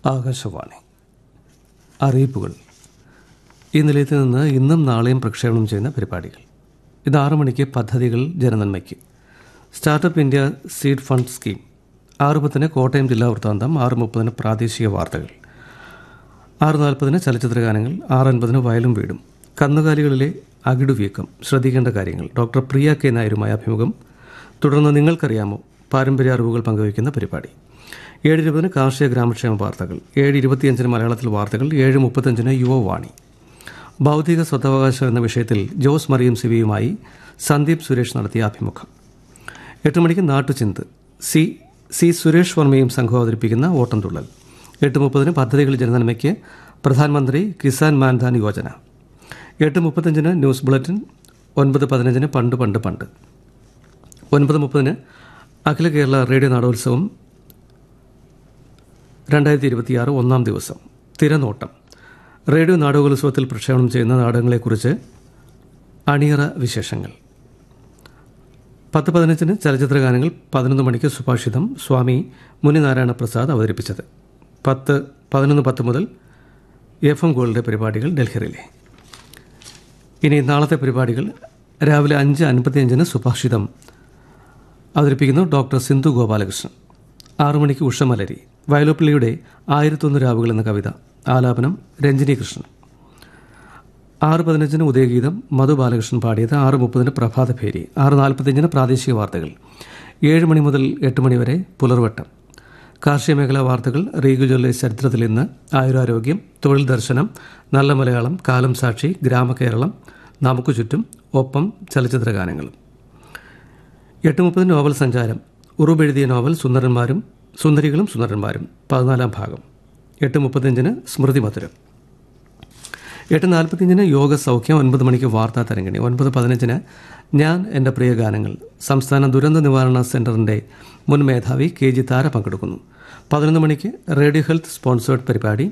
ആകാശവാണി അറിയിപ്പുകൾ ഈ നിലയത്തിൽ നിന്ന് ഇന്നും നാളെയും പ്രക്ഷേപണം ചെയ്യുന്ന പരിപാടികൾ ഇത് ആറു മണിക്ക് പദ്ധതികൾ ജനനന്മയ്ക്ക് startup India seed fund scheme ആറ് പത്തിന് കോട്ടയം ജില്ലാ വൃത്താന്തം ആറ് മുപ്പതിന് പ്രാദേശിക വാർത്തകൾ ആറ് നാൽപ്പതിന് ചലച്ചിത്ര ഗാനങ്ങൾ ആറ് അൻപതിന് വയലും വീടും കന്നുകാലികളിലെ അകിടുവീക്കം ശ്രദ്ധിക്കേണ്ട കാര്യങ്ങൾ ഡോക്ടർ പ്രിയ കെ നായരുമായ അഭിമുഖം തുടർന്ന് നിങ്ങൾക്കറിയാമോ പാരമ്പര്യ അറിവുകൾ പങ്കുവയ്ക്കുന്ന പരിപാടി ഏഴ് ഇരുപതിന് കാർഷിക ഗ്രാമക്ഷേമ വാർത്തകൾ ഏഴ് ഇരുപത്തിയഞ്ചിന് മലയാളത്തിൽ വാർത്തകൾ ഏഴ് മുപ്പത്തഞ്ചിന് യുവവാണി ബൗദ്ധിക സ്വത്തവകാശം എന്ന വിഷയത്തിൽ ജോസ് മറിയം സിവിയുമായി സന്ദീപ് സുരേഷ് നടത്തിയ അഭിമുഖം എട്ട് മണിക്ക് നാട്ടുചിന്ത് സി സി സുരേഷ് വർമ്മയും സംഘം അവതരിപ്പിക്കുന്ന ഓട്ടംതുള്ളൽ എട്ട് മുപ്പതിന് പദ്ധതികൾ ജനനന്മയ്ക്ക് പ്രധാനമന്ത്രി കിസാൻ മാൻധാൻ യോജന എട്ട് മുപ്പത്തഞ്ചിന് ന്യൂസ് ബുള്ളറ്റിൻ ഒൻപത് പതിനഞ്ചിന് പണ്ട് പണ്ട് പണ്ട് ഒൻപത് മുപ്പതിന് അഖില കേരള റേഡിയോ നാടോത്സവം രണ്ടായിരത്തി ഇരുപത്തിയാറ് ഒന്നാം ദിവസം തിരനോട്ടം റേഡിയോ നാടകോത്സവത്തിൽ പ്രക്ഷേപണം ചെയ്യുന്ന നാടകങ്ങളെക്കുറിച്ച് അണിയറ വിശേഷങ്ങൾ പത്ത് പതിനഞ്ചിന് ചലച്ചിത്ര ഗാനങ്ങൾ പതിനൊന്ന് മണിക്ക് സുഭാഷിതം സ്വാമി മുനിനാരായണ പ്രസാദ് അവതരിപ്പിച്ചത് പത്ത് പതിനൊന്ന് പത്ത് മുതൽ എഫ് എം ഗോൾഡിൻ്റെ പരിപാടികൾ ഡൽഹിയിലെ ഇനി നാളത്തെ പരിപാടികൾ രാവിലെ അഞ്ച് അൻപത്തിയഞ്ചിന് സുഭാഷിതം അവതരിപ്പിക്കുന്നു ഡോക്ടർ സിന്ധു ഗോപാലകൃഷ്ണൻ ആറു മണിക്ക് ഉഷമലരി വയലോപ്പിള്ളിയുടെ ആയിരത്തൊന്ന് രാവുകൾ എന്ന കവിത ആലാപനം രഞ്ജിനി കൃഷ്ണൻ ആറ് പതിനഞ്ചിന് ഉദയഗീതം മധു ബാലകൃഷ്ണൻ പാടിയത് ആറ് മുപ്പതിന് പ്രഭാതഭേരി ആറ് നാൽപ്പത്തിയഞ്ചിന് പ്രാദേശിക വാർത്തകൾ ഏഴ് മണി മുതൽ എട്ട് മണി വരെ പുലർവട്ടം കാർഷിക മേഖലാ വാർത്തകൾ റീഗുജലിലെ ചരിത്രത്തിൽ ഇന്ന് ആയുരാരോഗ്യം തൊഴിൽ ദർശനം നല്ല മലയാളം കാലം സാക്ഷി ഗ്രാമകേരളം നമുക്ക് ചുറ്റും ഒപ്പം ചലച്ചിത്ര ഗാനങ്ങളും എട്ട് മുപ്പതിന് നോവൽ സഞ്ചാരം ഉറുബെഴുതിയ നോവൽ സുന്ദരന്മാരും സുന്ദരികളും സുന്ദരന്മാരും പതിനാലാം ഭാഗം എട്ട് മുപ്പത്തഞ്ചിന് സ്മൃതി മധുരം എട്ട് നാൽപ്പത്തിയഞ്ചിന് യോഗ സൗഖ്യം ഒൻപത് മണിക്ക് വാർത്താ തരംഗിണി ഒൻപത് പതിനഞ്ചിന് ഞാൻ എൻ്റെ പ്രിയ ഗാനങ്ങൾ സംസ്ഥാന ദുരന്ത നിവാരണ സെൻറ്ററിൻ്റെ മുൻ മേധാവി കെ ജി താര പങ്കെടുക്കുന്നു പതിനൊന്ന് മണിക്ക് റേഡിയോ ഹെൽത്ത് സ്പോൺസേർഡ് പരിപാടി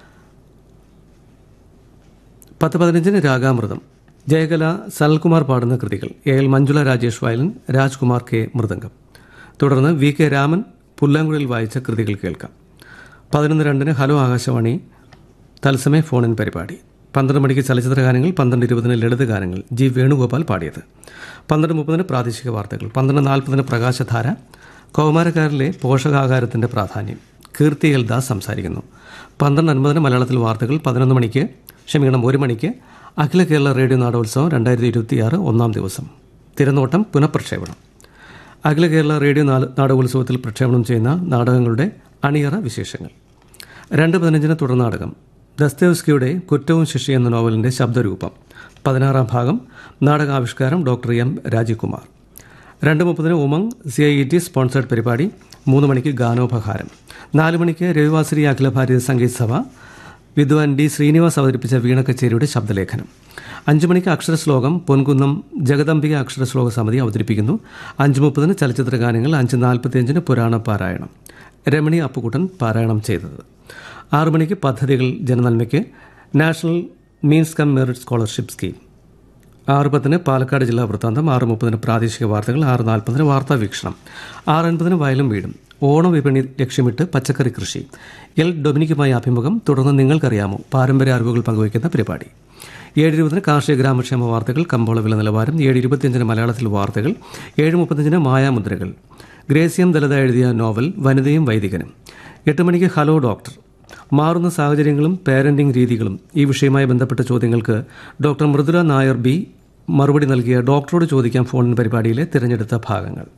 പത്ത് പതിനഞ്ചിന് രാഗാമൃതം ജയകല സനൽകുമാർ പാടുന്ന കൃതികൾ A L Manjula Rajesh violin Rajkumar K mridangam തുടർന്ന് വി കെ രാമൻ പുല്ലാങ്കുഴൽ വായിച്ച കൃതികൾ കേൾക്കാം പതിനൊന്ന് രണ്ടിന് ഹലോ ആകാശവാണി തത്സമയ ഫോണിൻ പരിപാടി പന്ത്രണ്ട് മണിക്ക് ചലച്ചിത്ര ഗാനങ്ങൾ പന്ത്രണ്ട് ഇരുപതിന് ലളിത ഗാനങ്ങൾ ജി വേണുഗോപാൽ പാടിയത് പന്ത്രണ്ട് മുപ്പതിന് പ്രാദേശിക വാർത്തകൾ പന്ത്രണ്ട് നാൽപ്പതിന് പ്രകാശധാര കൗമാരക്കാരിലെ പോഷകാഹാരത്തിൻ്റെ പ്രാധാന്യം കീർത്തി എൽ ദാസ് സംസാരിക്കുന്നു പന്ത്രണ്ട് അൻപതിന് മലയാളത്തിൽ വാർത്തകൾ പതിനൊന്ന് മണിക്ക് ക്ഷമിക്കണം ഒരു മണിക്ക് അഖില കേരള റേഡിയോ നാടകോത്സവം രണ്ടായിരത്തി ഇരുപത്തിയാറ് ഒന്നാം ദിവസം തിരനോട്ടം പുനഃപ്രക്ഷേപണം അഖില കേരള റേഡിയോ നാ- നാടകോത്സവത്തിൽ പ്രക്ഷേപണം ചെയ്യുന്ന നാടകങ്ങളുടെ അണിയറ വിശേഷങ്ങൾ രണ്ട് പതിനഞ്ചിന് തുടർനാടകം ദസ്തേവ്സ്കിയുടെ കുറ്റവും ശിക്ഷയും എന്ന നോവലിൻ്റെ ശബ്ദരൂപം പതിനാറാം ഭാഗം നാടകാവിഷ്കാരം ഡോക്ടർ എം രാജീവ്കുമാർ രണ്ട് മുപ്പതിന് UMANG C I E T sponsored പരിപാടി മൂന്ന് മണിക്ക് ഗാനോപഹാരം നാല് മണിക്ക് രവിവാസരി അഖില ഭാരതീയ സംഗീത സഭ വിദ്വാൻ ഡി ശ്രീനിവാസ് അവതരിപ്പിച്ച വീണ കച്ചേരിയുടെ ശബ്ദലേഖനം അഞ്ച് മണിക്ക് അക്ഷരശ്ലോകം പൊൻകുന്നം ജഗദംബിക അക്ഷരശ്ലോക സമിതി അവതരിപ്പിക്കുന്നു അഞ്ച് മുപ്പതിന് ചലച്ചിത്ര ഗാനങ്ങൾ അഞ്ച് നാൽപ്പത്തിയഞ്ചിന് പുരാണ പാരായണം രമണി അപ്പുകുട്ടൻ പാരായണം ചെയ്തത് ആറു മണിക്ക് പദ്ധതികൾ ജനനന്മയ്ക്ക് national means cum merit scholarship scheme ആറ് പത്തിന് പാലക്കാട് ജില്ലാ വൃത്താന്തം ആറ് മുപ്പതിന് പ്രാദേശിക വാർത്തകൾ ആറ് നാൽപ്പതിന് വാർത്താ വീക്ഷണം ആറ് അൻപതിന് വയലും വീടും ഓണം വിപണി ലക്ഷ്യമിട്ട് പച്ചക്കറി കൃഷി എൽ ഡൊമിനിക്കുമായി അഭിമുഖം തുടർന്ന് നിങ്ങൾക്കറിയാമോ പാരമ്പര്യ അറിവുകൾ പങ്കുവയ്ക്കുന്ന പരിപാടി ഏഴ് ഇരുപതിന് കാർഷിക ഗ്രാമക്ഷേമ വാർത്തകൾ കമ്പോള വില നിലവാരം ഏഴ് ഇരുപത്തിയഞ്ചിന് മലയാളത്തിൽ വാർത്തകൾ ഏഴ് മുപ്പത്തഞ്ചിന് മായാമുദ്രകൾ ഗ്രേസിയം ദലത എഴുതിയ നോവൽ വനിതയും വൈദികനും എട്ട് മണിക്ക് ഹലോ ഡോക്ടർ മാറുന്ന സാഹചര്യങ്ങളും പാരന്റിംഗ് രീതികളും ഈ വിഷയവുമായി ബന്ധപ്പെട്ട ചോദ്യങ്ങൾക്ക് ഡോക്ടർ മൃദുല നായർ ബി മറുപടി നൽകിയ ഡോക്ടറോട് ചോദിക്കാം ഫോണിൻ പരിപാടിയിലെ തിരഞ്ഞെടുത്ത ഭാഗങ്ങൾ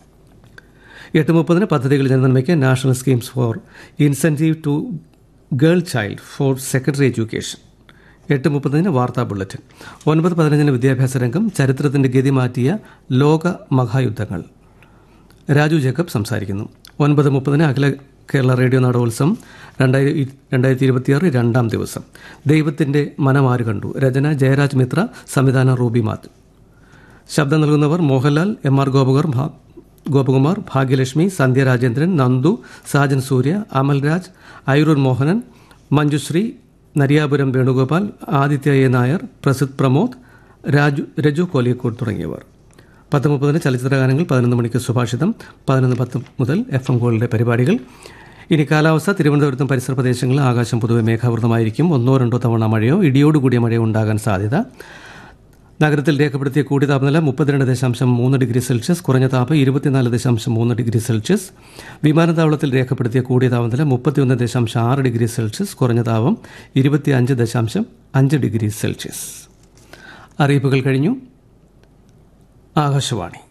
എട്ട് മുപ്പതിന് പദ്ധതികൾ ജനനന്മയ്ക്ക് national schemes for incentive to girl child for secondary education എട്ട് മുപ്പതിന് വാർത്താ ബുള്ളറ്റിൻ ഒൻപത് പതിനഞ്ചിന് വിദ്യാഭ്യാസ രംഗം ചരിത്രത്തിന്റെ ഗതി മാറ്റിയ ലോക മഹായുദ്ധങ്ങൾ രാജു ജേക്കബ് സംസാരിക്കുന്നു ഒൻപത് മുപ്പതിന് അഖില കേരള റേഡിയോ നാടകോത്സവം രണ്ടായിരത്തി രണ്ടായിരത്തി ഇരുപത്തിയാറ് രണ്ടാം ദിവസം ദൈവത്തിൻ്റെ മനമാര് കണ്ടു രചന ജയരാജ് മിത്ര സംവിധാനം റൂബി മാത്യു ശബ്ദം നൽകുന്നവർ മോഹൻലാൽ എം ആർ ഗോപകുമാർ ഭാ- ഗോപകുമാർ ഭാഗ്യലക്ഷ്മി സന്ധ്യ രാജേന്ദ്രൻ നന്ദു സാജൻ സൂര്യ അമൽരാജ് ഐരൂർ മോഹനൻ മഞ്ജുശ്രീ നരിയാപുരം വേണുഗോപാൽ ആദിത്യ എ നായർ പ്രസിദ് പ്രമോദ് രാജു രജു കോലിയക്കോട് തുടങ്ങിയവർ പത്ത് മുപ്പതിന് ചലച്ചിത്ര ഗാനങ്ങൾ പതിനൊന്ന് മണിക്ക് സുഭാഷിതം പതിനൊന്ന് പത്ത് മുതൽ എഫ് എം ഗോളിലെ പരിപാടികൾ ഇനി കാലാവസ്ഥ തിരുവനന്തപുരത്തും പരിസര പ്രദേശങ്ങളിൽ ആകാശം പൊതുവെ മേഘാവൃതമായിരിക്കും ഒന്നോ രണ്ടോ തവണ മഴയോ ഇടിയോടുകൂടിയ മഴയോ ഉണ്ടാകാൻ സാധ്യത നഗരത്തിൽ രേഖപ്പെടുത്തിയ കൂടിയ താപനില മുപ്പത്തിരണ്ട് ദശാംശം മൂന്ന് ഡിഗ്രി സെൽഷ്യസ് കുറഞ്ഞ താപം ഇരുപത്തിനാല് ദശാംശം മൂന്ന് ഡിഗ്രി സെൽഷ്യസ് വിമാനത്താവളത്തിൽ രേഖപ്പെടുത്തിയ കൂടിയ താപനില മുപ്പത്തിയൊന്ന് ദശാംശം ആറ് ഡിഗ്രി സെൽഷ്യസ് കുറഞ്ഞ താപം ഇരുപത്തിയഞ്ച് ദശാംശം അഞ്ച് ഡിഗ്രി സെൽഷ്യസ് അറിയിപ്പുകൾ കഴിഞ്ഞു ആകാശവാണി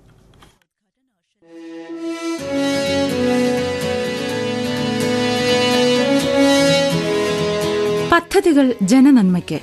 പദ്ധതികൾ ജനനന്മയ്ക്ക്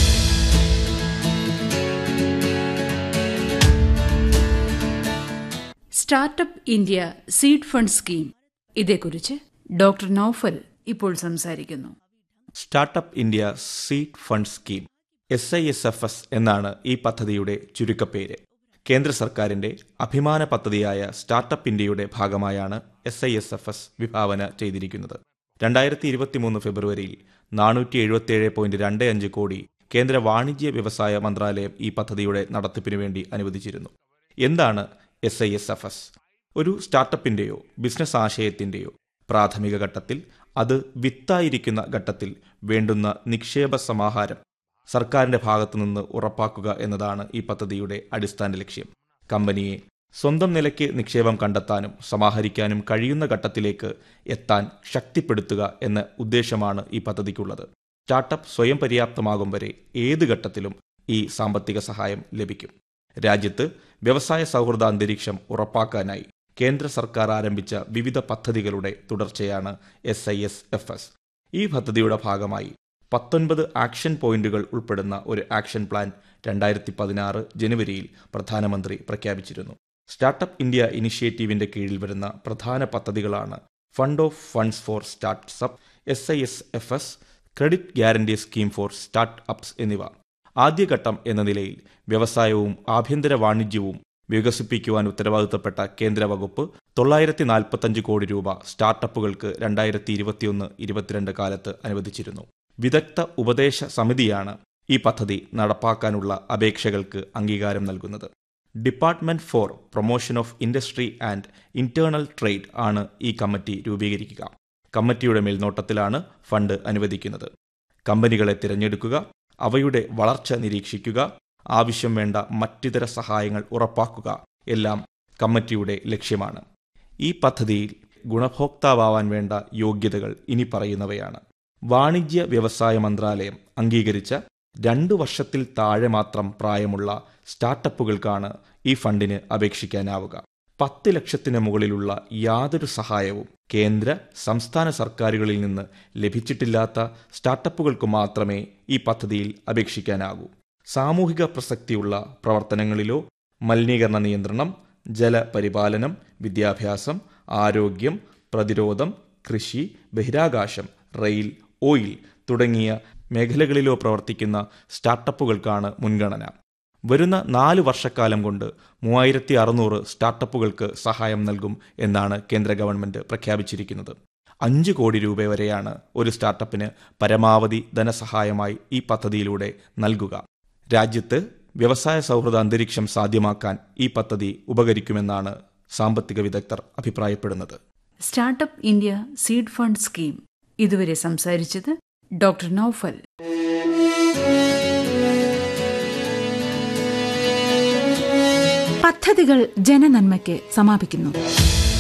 startup India seed fund scheme ഇതേക്കുറിച്ച് ഡോക്ടർ നൌഫൽ ഇപ്പോൾ സംസാരിക്കുന്നു startup India seed fund scheme S I S F S എന്നാണ് ഈ പദ്ധതിയുടെ ചുരുക്കപ്പേര് കേന്ദ്ര സർക്കാരിന്റെ അഭിമാന പദ്ധതിയായ സ്റ്റാർട്ടപ്പ് ഇന്ത്യയുടെ ഭാഗമായാണ് S I S F S വിഭാവന ചെയ്തിരിക്കുന്നത് രണ്ടായിരത്തി ഇരുപത്തിമൂന്ന് ഫെബ്രുവരിയിൽ നാനൂറ്റി എഴുപത്തിയേഴ് പോയിന്റ് രണ്ട് അഞ്ച് കോടി കേന്ദ്ര വാണിജ്യ വ്യവസായ മന്ത്രാലയം ഈ പദ്ധതിയുടെ നടത്തിപ്പിനു വേണ്ടി അനുവദിച്ചിരുന്നു എന്താണ് S I S F S ഒരു സ്റ്റാർട്ടപ്പിന്റെയോ ബിസിനസ് ആശയത്തിന്റെയോ പ്രാഥമിക ഘട്ടത്തിൽ അത് വിത്തായിരിക്കുന്ന ഘട്ടത്തിൽ വേണ്ടുന്ന നിക്ഷേപ സമാഹാരം സർക്കാരിന്റെ ഭാഗത്തുനിന്ന് ഉറപ്പാക്കുക എന്നതാണ് ഈ പദ്ധതിയുടെ അടിസ്ഥാന ലക്ഷ്യം കമ്പനിയെ സ്വന്തം നിലയ്ക്ക് നിക്ഷേപം കണ്ടെത്താനും സമാഹരിക്കാനും കഴിയുന്ന ഘട്ടത്തിലേക്ക് എത്താൻ ശക്തിപ്പെടുത്തുക എന്ന ഉദ്ദേശമാണ് ഈ പദ്ധതിക്കുള്ളത് സ്റ്റാർട്ടപ്പ് സ്വയം പര്യാപ്തമാകും വരെ ഏത് ഘട്ടത്തിലും ഈ സാമ്പത്തിക സഹായം ലഭിക്കും രാജ്യത്ത് വ്യവസായ സൗഹൃദ അന്തരീക്ഷം ഉറപ്പാക്കാനായി കേന്ദ്ര സർക്കാർ ആരംഭിച്ച വിവിധ പദ്ധതികളുടെ തുടർച്ചയാണ് S I S F S ഈ പദ്ധതിയുടെ ഭാഗമായി പത്തൊൻപത് ആക്ഷൻ പോയിന്റുകൾ ഉൾപ്പെടുന്ന ഒരു ആക്ഷൻ പ്ലാൻ രണ്ടായിരത്തി പതിനാറ് ജനുവരിയിൽ പ്രധാനമന്ത്രി പ്രഖ്യാപിച്ചിരുന്നു സ്റ്റാർട്ടപ്പ് ഇന്ത്യ ഇനിഷ്യേറ്റീവിന്റെ കീഴിൽ വരുന്ന പ്രധാന പദ്ധതികളാണ് fund of funds for startups S I S F S credit guarantee scheme for startups എന്നിവ ആദ്യഘട്ടം എന്ന നിലയിൽ വ്യവസായവും ആഭ്യന്തര വാണിജ്യവും വികസിപ്പിക്കുവാൻ ഉത്തരവാദിത്തപ്പെട്ട കേന്ദ്ര വകുപ്പ് തൊള്ളായിരത്തി നാൽപ്പത്തഞ്ച് കോടി രൂപ സ്റ്റാർട്ടപ്പുകൾക്ക് രണ്ടായിരത്തി ഇരുപത്തിയൊന്ന് ഇരുപത്തിരണ്ട് കാലത്ത് അനുവദിച്ചിരുന്നു വിദഗ്ധ ഉപദേശ സമിതിയാണ് ഈ പദ്ധതി നടപ്പാക്കാനുള്ള അപേക്ഷകൾക്ക് അംഗീകാരം നൽകുന്നത് department for promotion of industry and internal trade ആണ് ഈ കമ്മിറ്റി രൂപീകരിക്കുക കമ്മിറ്റിയുടെ മേൽനോട്ടത്തിലാണ് ഫണ്ട് അനുവദിക്കുന്നത് കമ്പനികളെ തിരഞ്ഞെടുക്കുക അവയുടെ വളർച്ച നിരീക്ഷിക്കുക ആവശ്യം വേണ്ട മറ്റിതര സഹായങ്ങൾ ഉറപ്പാക്കുക എല്ലാം കമ്മിറ്റിയുടെ ലക്ഷ്യമാണ് ഈ പദ്ധതിയിൽ ഗുണഭോക്താവാൻ വേണ്ട യോഗ്യതകൾ ഇനി പറയുന്നവയാണ് വാണിജ്യ വ്യവസായ മന്ത്രാലയം അംഗീകരിച്ച രണ്ടു വർഷത്തിൽ താഴെ മാത്രം പ്രായമുള്ള സ്റ്റാർട്ടപ്പുകൾക്കാണ് ഈ ഫണ്ടിന് അപേക്ഷിക്കാനാവുക പത്ത് ലക്ഷത്തിന് മുകളിലുള്ള യാതൊരു സഹായവും കേന്ദ്ര സംസ്ഥാന സർക്കാരുകളിൽ നിന്ന് ലഭിച്ചിട്ടില്ലാത്ത സ്റ്റാർട്ടപ്പുകൾക്ക് മാത്രമേ ഈ പദ്ധതിയിൽ അപേക്ഷിക്കാനാകൂ സാമൂഹിക പ്രസക്തിയുള്ള പ്രവർത്തനങ്ങളിലോ മലിനീകരണ നിയന്ത്രണം ജലപരിപാലനം വിദ്യാഭ്യാസം ആരോഗ്യം പ്രതിരോധം കൃഷി ബഹിരാകാശം റെയിൽ ഓയിൽ തുടങ്ങിയ മേഖലകളിലോ പ്രവർത്തിക്കുന്ന സ്റ്റാർട്ടപ്പുകൾക്കാണ് മുൻഗണന വരുന്ന നാല് വർഷക്കാലം കൊണ്ട് മൂവായിരത്തി അറുന്നൂറ് സ്റ്റാർട്ടപ്പുകൾക്ക് സഹായം നൽകും എന്നാണ് കേന്ദ്ര ഗവൺമെന്റ് പ്രഖ്യാപിച്ചിരിക്കുന്നത് അഞ്ച് കോടി രൂപ വരെയാണ് ഒരു സ്റ്റാർട്ടപ്പിന് പരമാവധി ധനസഹായമായി ഈ പദ്ധതിയിലൂടെ നൽകുക രാജ്യത്ത് വ്യവസായ സൗഹൃദ അന്തരീക്ഷം സാധ്യമാക്കാൻ ഈ പദ്ധതി ഉപകരിക്കുമെന്നാണ് സാമ്പത്തിക വിദഗ്ധർ അഭിപ്രായപ്പെടുന്നത് startup India seed fund scheme ഇതുവരെ സംസാരിച്ചത് ഡോക്ടർ നൌഫൽ പദ്ധതികൾ ജനനന്മയ്ക്ക് സമാപിക്കുന്നു